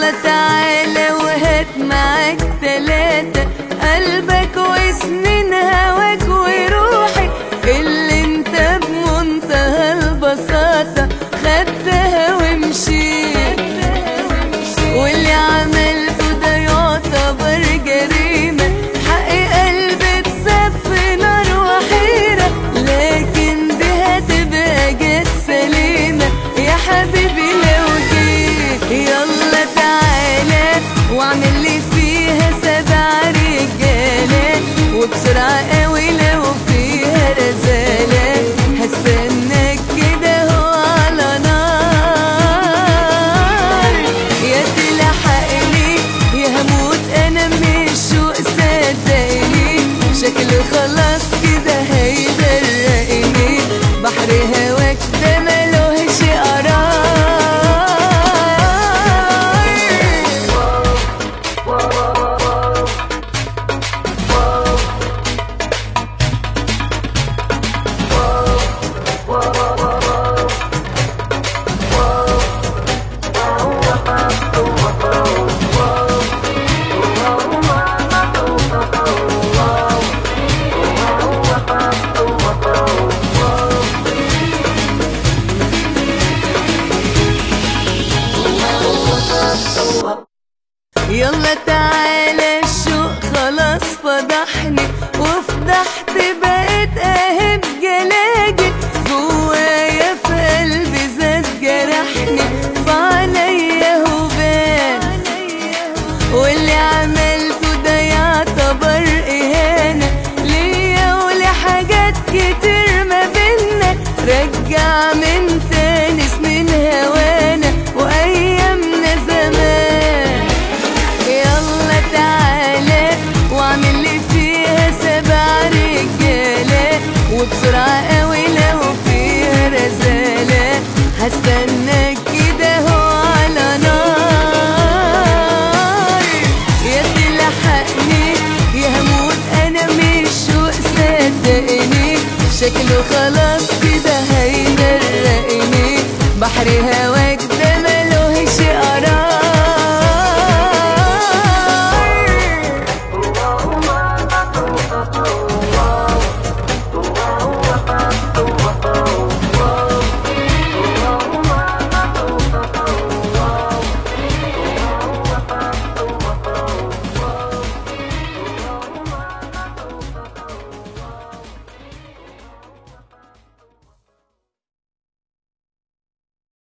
يلا تعالى وهات معاك تلاتة قلبك وسنين هواك وروحي اللي انت بمنتهى البساطة خدتها ومشيت واللي عملته ده يعتبر جريمة حق قلبي اتساب في نار وحيرة لكن دي هتبقى جت سليمة يا حبيبي لو جيت يلا تعالى واعمل لي فيها سبع رجالة وبسرعة قوي لو فيها رزالة هستناك كده هو على نار يا تلحقني يا هموت انا من الشوق صدقني شكله خلاص كده هيغرقني بحر هواك ده ملوهش قرار يلا تعالى الشوق خلاص فضحني وفضحت بقيت اهب جلاجل جوايا في قلبي زاد جرحني فعليا هبان واللي عملته ده يعتبر اهانة ليا ولحاجات كتير ما بينا رجع من تاني سنين هوانا وايامنا زمان يلا تعالى واعمل لي فيها سبع رجالة وبسرعة قوي لو فيها رزالة هستناك كده هو على نار يا تلحقني يا هموت انا من الشوق صدقني شكله خلاص كده